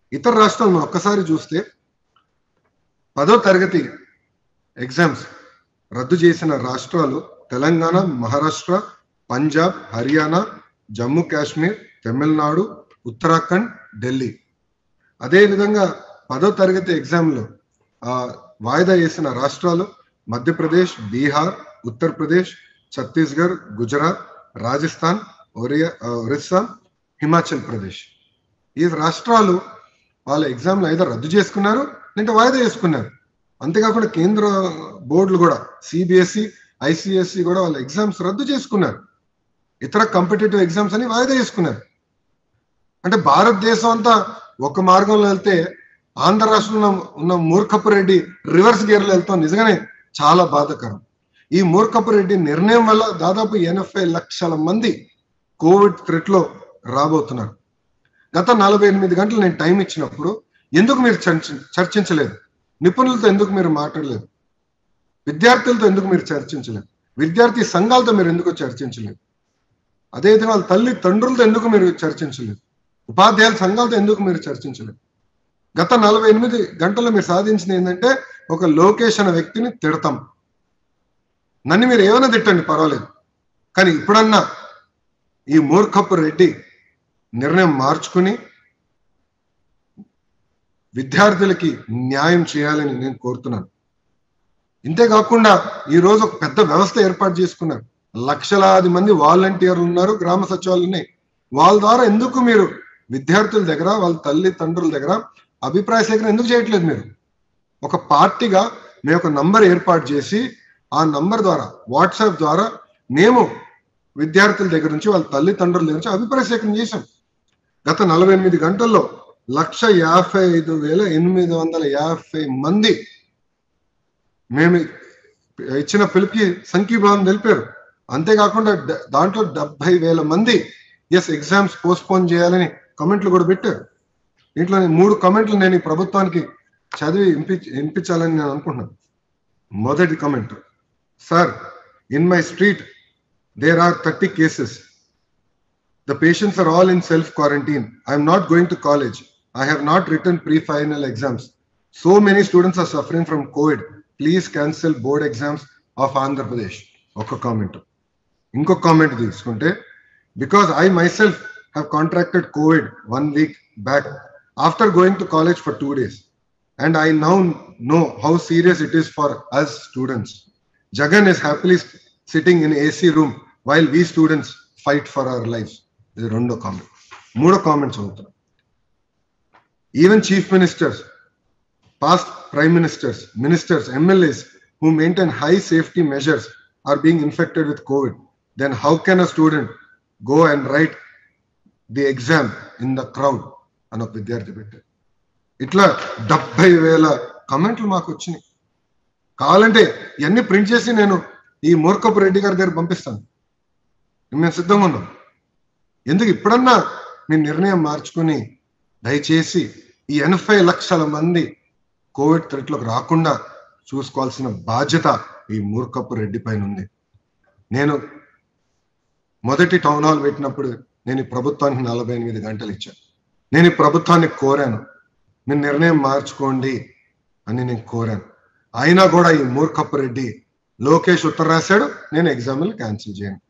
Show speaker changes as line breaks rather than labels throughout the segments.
ఇతర రాష్ట్రాలను ఒక్కసారి చూస్తే పదో తరగతి ఎగ్జామ్స్ రద్దు చేసిన రాష్ట్రాలు తెలంగాణ మహారాష్ట్ర పంజాబ్ హర్యానా జమ్మూ కాశ్మీర్ తమిళనాడు ఉత్తరాఖండ్ ఢిల్లీ అదేవిధంగా పదో తరగతి ఎగ్జామ్లో ఆ, వాయిదా వేసిన రాష్ట్రాలు మధ్యప్రదేశ్ బీహార్ ఉత్తరప్రదేశ్ ఛత్తీస్గఢ్ గుజరాత్ రాజస్థాన్ ఒరియా ఆ, ఒరిస్సా హిమాచల్ ప్రదేశ్ ఈ రాష్ట్రాలు వాళ్ళ ఎగ్జామ్లు అయితే రద్దు చేసుకున్నారు లేదంటే వాయిదా చేసుకున్నారు అంతేకాకుండా కేంద్ర బోర్డులు కూడా సిబిఎస్ఈ ఐసిఎస్సి కూడా వాళ్ళ ఎగ్జామ్స్ రద్దు చేసుకున్నారు ఇతర కాంపిటేటివ్ ఎగ్జామ్స్ అని వాయిదా చేసుకున్నారు అంటే భారతదేశం అంతా ఒక మార్గంలో వెళ్తే ఆంధ్ర రాష్ట్రంలో ఉన్న మూర్ఖపు రెడ్డి రివర్స్ గేర్లో వెళ్తాం నిజంగానే చాలా బాధాకరం ఈ మూర్ఖపు రెడ్డి నిర్ణయం వల్ల దాదాపు ఎనభై లక్షల మంది కోవిడ్ థ్రెట్ లో రాబోతున్నారు గత నలభై ఎనిమిది గంటలు నేను టైం ఇచ్చినప్పుడు ఎందుకు మీరు చర్చ- చర్చించలేదు నిపుణులతో ఎందుకు మీరు మాట్లాడలేదు విద్యార్థులతో ఎందుకు మీరు చర్చించలేదు విద్యార్థి సంఘాలతో మీరు ఎందుకు చర్చించలేదు అదేవిధంగా వాళ్ళ తల్లి తండ్రులతో ఎందుకు మీరు చర్చించలేదు ఉపాధ్యాయుల సంఘాలతో ఎందుకు మీరు చర్చించలేదు గత నలభై ఎనిమిది గంటల్లో మీరు సాధించింది ఏంటంటే ఒక లోకేష్ అనే వ్యక్తిని తిడతాం నన్ను మీరు ఏమైనా తిట్టండి పర్వాలేదు కానీ ఇప్పుడన్నా ఈ మూర్ఖపు రెడ్డి నిర్ణయం మార్చుకుని విద్యార్థులకి న్యాయం చేయాలని నేను కోరుతున్నాను ఇంతేకాకుండా ఈ రోజు ఒక పెద్ద వ్యవస్థ ఏర్పాటు చేసుకున్నారు లక్షలాది మంది వాలంటీర్లు ఉన్నారు గ్రామ సచివాలయాలు ఉన్నాయి వాళ్ళ ద్వారా ఎందుకు మీరు విద్యార్థుల దగ్గర వాళ్ళ తల్లి తండ్రుల దగ్గర అభిప్రాయ సేకరణ ఎందుకు చేయట్లేదు మీరు ఒక పార్టీగా మేము ఒక నంబర్ ఏర్పాటు చేసి ఆ నంబర్ ద్వారా వాట్సాప్ ద్వారా మేము విద్యార్థుల దగ్గర నుంచి వాళ్ళ తల్లిదండ్రుల దగ్గర నుంచి అభిప్రాయ సేకరణ చేశాం గత నలభై ఎనిమిది గంటల్లో లక్ష యాభై ఐదు వేల ఎనిమిది వందల యాభై మంది మేము ఇచ్చిన పిలుపుకి సంఖ్యీభావం తెలిపారు అంతేకాకుండా డ- దాంట్లో డెబ్బై వేల మంది ఎస్ ఎగ్జామ్స్ పోస్ట్పోన్ చేయాలని కమెంట్లు కూడా పెట్టారు దీంట్లో నేను మూడు కమెంట్లు నేను ఈ ప్రభుత్వానికి చదివి వినిపి వినిపించాలని నేను అనుకుంటున్నాను మొదటి comment sir in my street there are thirty cases The patients are all in self quarantine. I am not going to college. I have not written pre final exams. So many students are suffering from COVID. Please cancel board exams of Andhra Pradesh. ఒక comment ఇంకొక comment తీసుకుంటే because I myself have contracted Covid one week back after going to college for two days and I now know how serious it is for us students Jagan is happily sitting in AC room while we students fight for our life ఇది రెండో comment మూడో comment చదువుతాం even chief ministers past prime ministers ministers MLAs who maintain high safety measures are being infected with Covid then how can a student go and write the exam in the crowd అని ఒక విద్యార్థి పెట్టారు ఇట్లా డెబ్బై వేల కమెంట్లు మాకు వచ్చినాయి కావాలంటే ఇవన్నీ ప్రింట్ చేసి నేను ఈ మూర్ఖపు రెడ్డి గారి దగ్గర పంపిస్తాను మేము సిద్ధంగా ఉన్నాం ఎందుకు ఇప్పుడన్నా మీ నిర్ణయం మార్చుకుని దయచేసి ఈ ఎనభై లక్షల మంది కోవిడ్ థ్రెట్లోకి రాకుండా చూసుకోవాల్సిన బాధ్యత ఈ మూర్ఖపు రెడ్డి పైన ఉంది నేను మొదటి టౌన్ హాల్ పెట్టినప్పుడు నేను ఈ ప్రభుత్వానికి నలభై ఎనిమిది గంటలు ఇచ్చాను నేను ఈ ప్రభుత్వాన్ని కోరాను మీ నిర్ణయం మార్చుకోండి అని నేను కోరాను అయినా కూడా ఈ మూర్ఖపు రెడ్డి లోకేష్ ఉత్తరం రాశాడు నేను ఎగ్జామ్లు క్యాన్సిల్ చేయను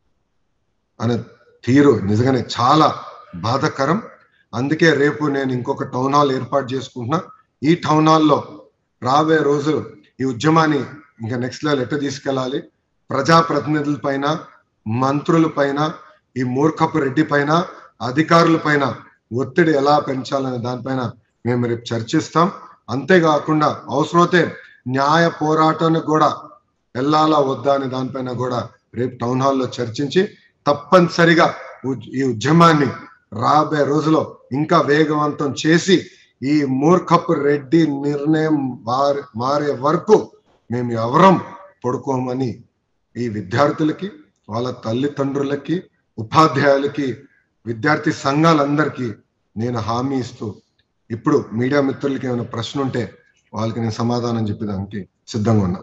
అనే తీరు నిజంగానే చాలా బాధాకరం అందుకే రేపు నేను ఇంకొక టౌన్ హాల్ ఏర్పాటు చేసుకుంటున్నా ఈ టౌన్ హాల్లో రాబోయే రోజులు ఈ ఉద్యమాన్ని ఇంకా నెక్స్ట్ లెవెల్ ఎట్లా తీసుకెళ్ళాలి ప్రజాప్రతినిధుల పైన మంత్రుల పైన ఈ మూర్ఖపు రెడ్డి పైన అధికారుల పైన ఒత్తిడి ఎలా పెంచాలనే దానిపైన మేము రేపు చర్చిస్తాం అంతేకాకుండా అవసరమైతే న్యాయ పోరాటానికి కూడా వెళ్ళాలా వద్దా అనే దానిపైన కూడా రేపు టౌన్ హాల్లో చర్చించి తప్పనిసరిగా ఉద్- ఈ ఉద్యమాన్ని రాబోయే రోజులో ఇంకా వేగవంతం చేసి ఈ మూర్ఖపు రెడ్డి నిర్ణయం మారే మారే వరకు మేము ఎవరం పడుకోమని ఈ విద్యార్థులకి వాళ్ళ తల్లిదండ్రులకి ఉపాధ్యాయులకి విద్యార్థి సంఘాలందరికీ నేను హామీ ఇస్తూ ఇప్పుడు మీడియా మిత్రులకి ఏమైనా ప్రశ్న ఉంటే వాళ్ళకి నేను సమాధానం చెప్పేదానికి సిద్ధంగా ఉన్నా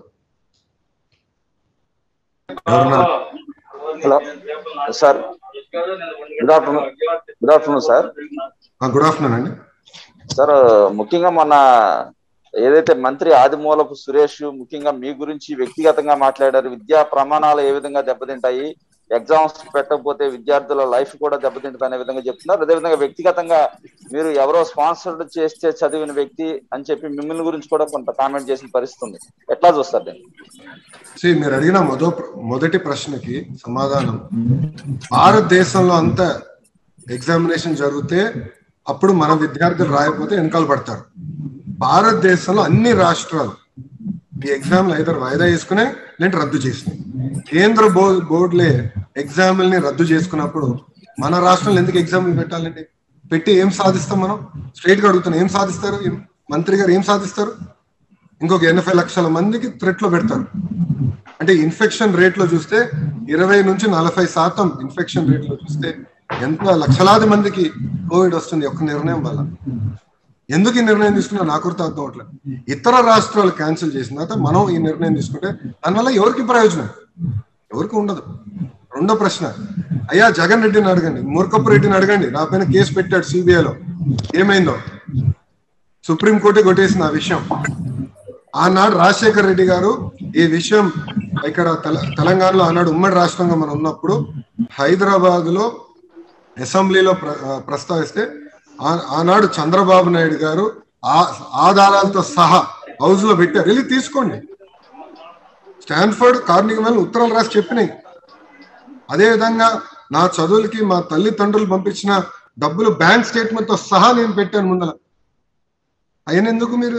ఎవరన్నా
hello sir good afternoon good afternoon sir
good afternoon అండి
సార్ ముఖ్యంగా మొన్న ఏదైతే మంత్రి ఆదిమూలపు సురేష్ ముఖ్యంగా మీ గురించి వ్యక్తిగతంగా మాట్లాడారు విద్యా ప్రమాణాలు ఏ విధంగా దెబ్బతింటాయి ఎగ్జామ్స్ పెట్టకపోతే విద్యార్థుల లైఫ్ కూడా దెబ్బతింటుంది అనే విధంగా చెప్తున్నారు అదేవిధంగా వ్యక్తిగతంగా మీరు ఎవరో స్పాన్సర్డ్ చేస్తే చదివిన వ్యక్తి అని చెప్పి మిమ్మల్ని గురించి కూడా కొంత కామెంట్ చేసిన పరిస్థితి ఉంది ఎట్లా చూస్తారు దీన్ని
See, మీరు అడిగిన మొదో మొదటి ప్రశ్నకి సమాధానం భారతదేశంలో అంత ఎగ్జామినేషన్ జరిగితే అప్పుడు మన విద్యార్థులు రాయకపోతే వెనకాల పడతారు భారతదేశంలో అన్ని రాష్ట్రాలు ఈ ఎగ్జామ్లు అయితే వాయిదా వేసుకునే లేదంటే రద్దు చేసినాయి కేంద్ర బో బోర్డులే ఎగ్జామ్లని రద్దు చేసుకున్నప్పుడు మన రాష్ట్రంలో ఎందుకు ఎగ్జామ్లు పెట్టాలండి పెట్టి ఏం సాధిస్తాం మనం స్ట్రైట్ గా అడుగుతున్నాం ఏం సాధిస్తారు ఈ మంత్రి గారు ఏం సాధిస్తారు ఇంకొక ఎనభై లక్షల మందికి థ్రెట్ లో పెడతారు అంటే ఇన్ఫెక్షన్ రేట్ లో చూస్తే ఇరవై నుంచి నలభై శాతం ఇన్ఫెక్షన్ రేట్ లో చూస్తే ఎంత లక్షలాది మందికి కోవిడ్ వస్తుంది ఒక్క నిర్ణయం వల్ల ఎందుకు ఈ నిర్ణయం తీసుకున్నా నాకు కూడా అర్థం అవట్లేదు ఇతర రాష్ట్రాలు క్యాన్సిల్ చేసిన తర్వాత మనం ఈ నిర్ణయం తీసుకుంటే దానివల్ల ఎవరికి ప్రయోజనం ఎవరికి ఉండదు రెండో ప్రశ్న అయ్యా జగన్ రెడ్డిని అడగండి మూర్ఖపు రెడ్డిని అడగండి నా పైన కేసు పెట్టాడు సిబిఐలో ఏమైందో సుప్రీంకోర్టే కొట్టేసింది ఆ విషయం ఆనాడు రాజశేఖర రెడ్డి గారు ఈ విషయం ఇక్కడ తెల- తెలంగాణలో ఆనాడు ఉమ్మడి రాష్ట్రంగా మనం ఉన్నప్పుడు హైదరాబాద్ లో అసెంబ్లీలో ప్ర- ఆ, ప్రస్తావిస్తే ఆ- ఆనాడు చంద్రబాబు నాయుడు గారు ఆ ఆధారాలతో సహా హౌస్ లో పెట్టారు వెళ్ళి తీసుకోండి స్టాన్ఫర్డ్ కార్నిక్ మెల్ ఉత్తరాలు రాసి చెప్పినాయి అదే విధంగా నా చదువులకి మా తల్లిదండ్రులు పంపించిన డబ్బులు బ్యాంక్ స్టేట్మెంట్ తో సహా నేను పెట్టాను ముందల అయిన ఎందుకు మీరు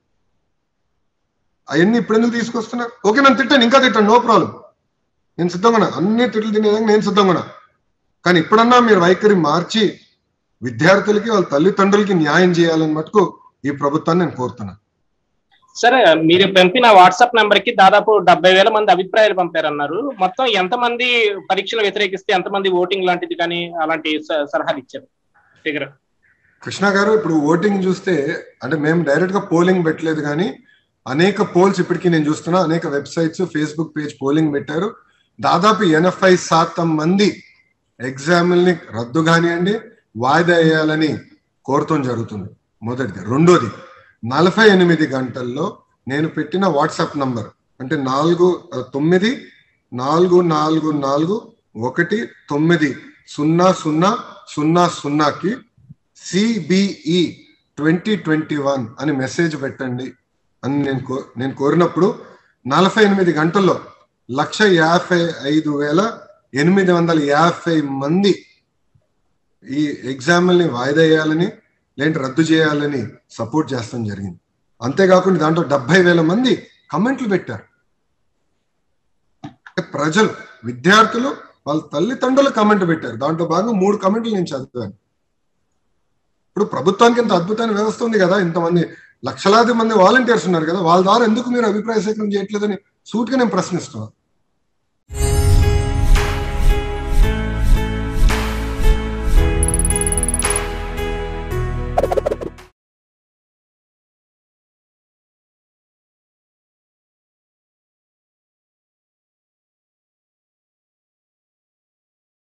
అవన్నీ ఇప్పుడు ఎందుకు తీసుకొస్తున్నారు ఓకే నన్ను తిట్టాను ఇంకా తిట్టాను నో ప్రాబ్లం నేను సిద్ధంగా ఉన్నా. అన్ని తిట్లు తినేదానికి నేను సిద్ధంగా ఉన్నా. కానీ ఇప్పుడన్నా మీరు వైఖరి మార్చి విద్యార్థులకి వాళ్ళ తల్లిదండ్రులకి న్యాయం చేయాలని మటుకు ఈ ప్రభుత్వాన్ని నేను కోరుతున్నా
సరే మీరు పంపిన వాట్సాప్ నెంబర్ కి దాదాపు డెబ్బై వేల మంది అభిప్రాయాలు పంపారన్నారు మొత్తం ఎంతమంది పరీక్షలు వ్యతిరేకిస్తే ఎంతమంది ఓటింగ్ లాంటిది కానీ అలాంటి స- సలహాలు ఇచ్చారు ఫిగర్
కృష్ణ గారు ఇప్పుడు ఓటింగ్ చూస్తే అంటే మేము డైరెక్ట్ గా పోలింగ్ పెట్టలేదు కానీ అనేక పోల్స్ ఇప్పటికీ నేను చూస్తున్నా అనేక వెబ్సైట్స్ ఫేస్బుక్ పేజ్ పోలింగ్ పెట్టారు దాదాపు ఎనభై శాతం మంది ఎగ్జామ్ని రద్దు కానివ్వండి వాయిదా వేయాలని కోరటం జరుగుతుంది మొదటిది రెండోది నలభై ఎనిమిది గంటల్లో నేను పెట్టిన వాట్సాప్ నంబర్ అంటే నాలుగు ఆ, తొమ్మిది నాలుగు నాలుగు నాలుగు ఒకటి తొమ్మిది సున్నా సున్నా సున్నా సున్నాకి సిబిఈ ట్వంటీ ట్వంటీ వన్ అని మెసేజ్ పెట్టండి అని నేను కో నేను కోరినప్పుడు నలభై ఎనిమిది గంటల్లో లక్ష యాభై ఐదు వేల ఎనిమిది వందల యాభై మంది ఈ ఎగ్జామ్ని వాయిదా వేయాలని లేదంటే రద్దు చేయాలని సపోర్ట్ చేస్తాం జరిగింది అంతేకాకుండా దాంట్లో డెబ్బై వేల మంది కమెంట్లు పెట్టారు ప్రజలు విద్యార్థులు వాళ్ళ తల్లిదండ్రులు కమెంట్ పెట్టారు దాంట్లో భాగంగా మూడు కమెంట్లు నేను చదివాను ఇప్పుడు ప్రభుత్వానికి ఇంత అద్భుతమైన వ్యవస్థ ఉంది కదా ఇంతమంది లక్షలాది మంది వాలంటీర్స్ ఉన్నారు కదా వాళ్ళ ద్వారా ఎందుకు మీరు అభిప్రాయ సేకరణ చేయట్లేదని సూటిగా నేను ప్రశ్నిస్తున్నాను